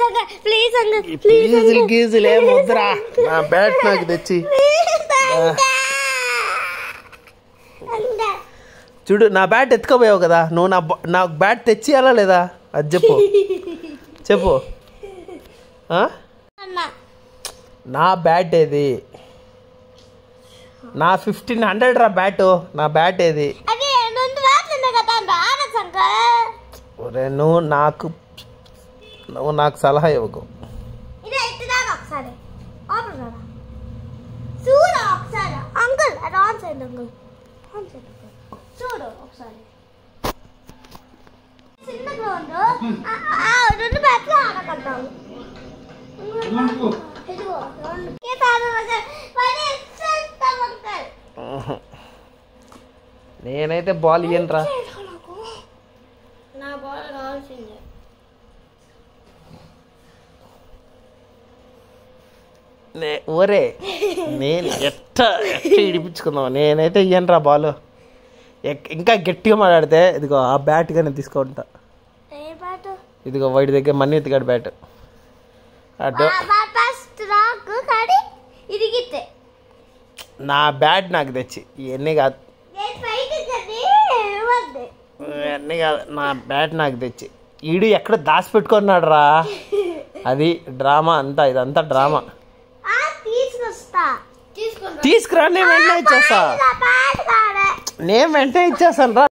Please uncle please uncle ఈ ప్లీజులు గీజులు ఏం వద్దురా నా బ్యాట్ నాకు తెచ్చి చూడు నా బ్యాట్ ఎత్తుకోపోయావు కదా నువ్వు నా బ- నాకు బ్యాట్ తెచ్చియాలా లేదా అది చెప్పు చెప్పు ఆ? అన్నా నా బ్యాట్ ఏది నా ఫిఫ్టీన్ హండ్రెడ్ రా బ్యాట్ నా బ్యాట్ ఏది అది రెండు వాటిలో కదా ఆడచ్చు అంకుల్ ఒరే నువ్వు నాకు నువ్వు నాకు సలహా ఇవ్వకు ఇది ఎత్తుదాకా ఒకసారి ఆపరు కదా చూడు ఒకసారి అంకుల్ అది on side uncle on side uncle చూడు ఒకసారి చిన్న గ్రౌండ్ రెండు బ్యాట్లు ఆడగలుగుతాము ఇదిగో రెండు తాను పది ఇచ్చేస్తాం అంకుల్ ఉహు. నేనైతే బాల్ ఇయ్యను రా నా బాల్ కావాల్సిందే నే ఒరే నేను ఎట్ట ఎట్ట ఇడిపించుకుందాం నేనైతే ఇయ్యను రా బాల్ ఇంకా గట్టిగా మాట్లాడితే ఇదిగో ఆ బ్యాట్ కానీ తీసుకుంటా ఏ బ్యాట్ ఇదిగో వాడి దగ్గర మనీ ఎత్తిగాడు బ్యాట్ అటు ఫస్ట్ రాకు కానీ ఇరిగితే నా బ్యాట్ నాకు తెచ్చి ఇవన్నీ కాదు నేను పైకి కది ఇవ్వండి ఇవన్నీ కాదు నా బ్యాట్ నాకు తెచ్చి ఈడు ఎక్కడ దాచిపెట్టుకున్నాడు రా అది డ్రామా అంతా ఇదంతా డ్రామా ఆ తీసుకొస్తా తీసుకుంటా తీసుకురా నేను వెంటనే ఇచ్చేస్తా బ్యాట్ కాడే నేను వెంటనే ఇచ్చేస్తాను రా